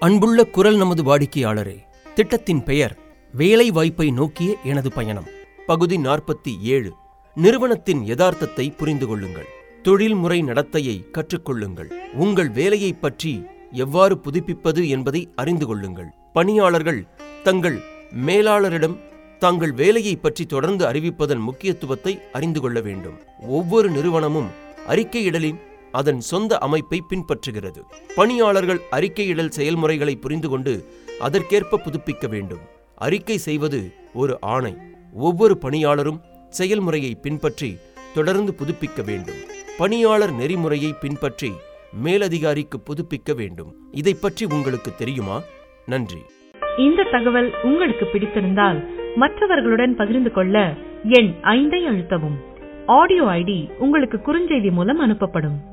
அன்புள்ள குரல் நமது வாடிக்கையாளரே திட்டத்தின் பெயர் வேலை வாய்ப்பை நோக்கிய எனது பயணம் பகுதி நாற்பத்தி ஏழு நிறுவனத்தின் யதார்த்தத்தை புரிந்து கொள்ளுங்கள் தொழில்முறை நடத்தையை கற்றுக்கொள்ளுங்கள் உங்கள் வேலையைப் பற்றி எவ்வாறு புதுப்பிப்பது என்பதை அறிந்து கொள்ளுங்கள் பணியாளர்கள் தங்கள் மேலாளரிடம் தாங்கள் வேலையை பற்றி தொடர்ந்து அறிவிப்பதன் முக்கியத்துவத்தை அறிந்து கொள்ள வேண்டும் ஒவ்வொரு நிறுவனமும் அறிக்கையிடலின் அதன் சொந்த அமைப்பை பின்பற்றுகிறது பணியாளர்கள் அறிக்கையிடல் செயல்முறைகளை புரிந்து கொண்டு அதற்கேற்ப புதுப்பிக்க வேண்டும் அறிக்கை செய்வது ஒரு ஆணை ஒவ்வொரு பணியாளரும் செயல்முறையை பின்பற்றி தொடர்ந்து புதுப்பிக்க வேண்டும் பணியாளர் நெறிமுறையை பின்பற்றி மேலதிகாரிக்கு புதுப்பிக்க வேண்டும் இதை பற்றி உங்களுக்கு தெரியுமா நன்றி இந்த தகவல் உங்களுக்கு பிடித்திருந்தால் மற்றவர்களுடன் பகிர்ந்து கொள்ள எண் ஐந்தை அழுத்தவும் ஆடியோ ஐடி உங்களுக்கு குறுஞ்செய்தி மூலம் அனுப்பப்படும்